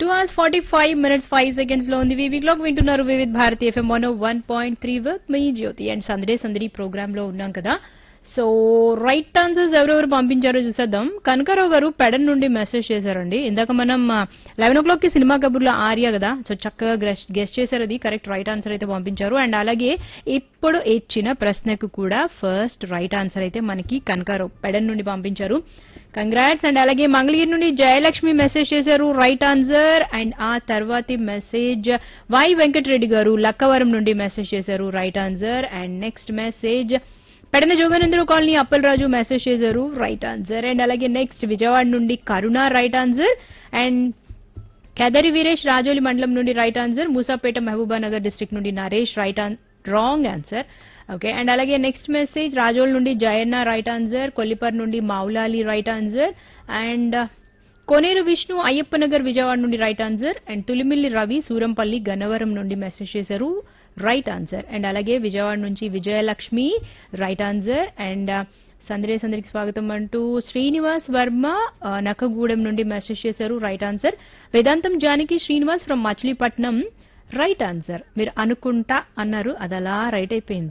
two hours forty five minutes five seconds లో ఉంది వివి క్లాక్ వింటున్నారు Vividh Bharati FM one one point three వర్క్ మీ జ్యోతి అండ్ సందడే సందడి ప్రోగ్రామ్ లో ఉన్నాం కదా సో రైట్ ఆన్సర్స్ ఎవరెవరు పంపించారో చూసేద్దాం కనకారావు గారు పెడన్ నుండి మెసేజ్ చేశారండి ఇందాక మనం లెవెన్ ఓ క్లాక్ కి సినిమా కబుర్లో ఆర్య కదా సో చక్కగా గెస్ట్ చేశారు అది కరెక్ట్ రైట్ ఆన్సర్ అయితే పంపించారు అండ్ అలాగే ఇప్పుడు ఇచ్చిన ప్రశ్నకు కూడా ఫస్ట్ రైట్ ఆన్సర్ అయితే మనకి కనకారావు పెడన్ నుండి పంపించారు కంగ్రాట్స్ అండ్ అలాగే మంగళగిరి నుండి జయలక్ష్మి మెసేజ్ చేశారు రైట్ ఆన్సర్ అండ్ ఆ తర్వాతి మెసేజ్ వై వెంకటరెడ్డి గారు లక్కవరం నుండి మెసేజ్ చేశారు right answer and next message Pedana Joganendra colony Appalaraju message చేశారు రైట్ ఆన్సర్ అండ్ అలాగే నెక్స్ట్ విజయవాడ నుండి Karuna right answer and Kedari Veeresh Rajoli మండలం నుండి right answer Moosapet Mahabubnagar district నుండి Naresh right on wrong answer okay and అలాగే నెక్స్ట్ మెసేజ్ రాజోల్ నుండి జయన్న రైట్ ఆన్సర్ కొల్లిపర్ నుండి Moulali right answer and Koneru Vishnu Ayyappa Nagar Vijayawada నుండి right answer and Tulimilli Ravi Surampalli Gannavaram నుండి మెసేజ్ చేశారు రైట్ ఆన్సర్ అండ్ అలాగే విజయవాడ నుంచి విజయలక్ష్మి రైట్ ఆన్సర్ అండ్ సందరే సందరికి స్వాగతం అంటూ శ్రీనివాస్ వర్మ ఆ, నక్కగూడెం నుండి మెసేజ్ చేశారు right answer Vedantham Janaki Srinivas from Machilipatnam right answer మీరు అనుకుంటా అన్నారు అది అలా రైట్ అయిపోయింది